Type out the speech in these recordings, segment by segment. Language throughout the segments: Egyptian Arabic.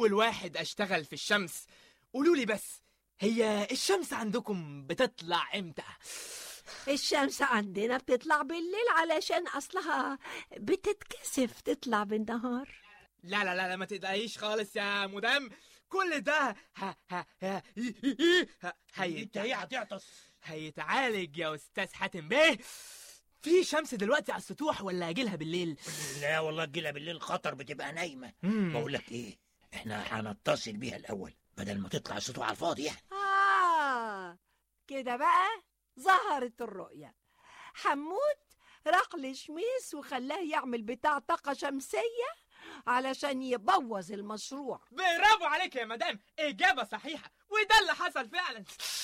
أول واحد أشتغل في الشمس قولوا لي بس هي الشمس عندكم بتطلع إمتى؟ الشمس عندنا بتطلع بالليل علشان أصلها بتتكسف تطلع بالنهار لا لا لا, لا ما تقلقيش خالص يا مدام كل ده ها ها ها ها انت ايه هتعطس هيتعالج يا أستاذ حاتم بيه في شمس دلوقتي على السطوح ولا أجيلها بالليل؟ لا والله تجيلها بالليل خطر بتبقى نايمه مم. بقول لك ايه احنا هنتصل بيها الاول بدل ما تطلع السطوح على الفاضي يعني آه كده بقى ظهرت الرؤية حمود راح لشميس وخلاه يعمل بتاع طاقة شمسية علشان يبوظ المشروع برافو عليك يا مدام إجابة صحيحة وده اللي حصل فعلا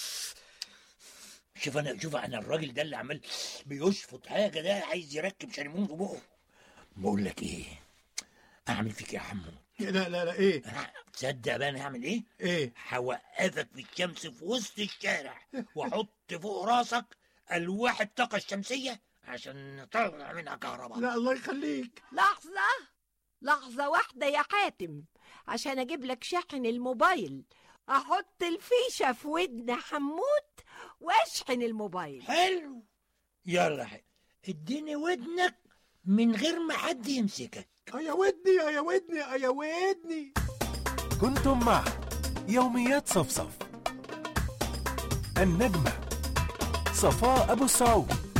شوف انا شوف انا الراجل ده اللي عمال بيشفط حاجه ده عايز يركب شريمون في بقه بقول لك ايه اعمل فيك يا حمو لا لا لا ايه أنا- تصدق بقى انا هعمل ايه ايه هوقفك في الشمس في وسط الشارع واحط فوق راسك الواح الطاقه الشمسيه عشان نطلع منها كهرباء لا الله يخليك لحظة لحظة واحدة يا حاتم عشان أجيب لك شاحن الموبايل أحط الفيشة في ودن حمود وأشحن الموبايل حلو يلا حلو اديني ودنك من غير ما حد يمسكك يا ودني يا ودني يا ودني كنتم مع يوميات صفصف النجمة صفاء أبو السعود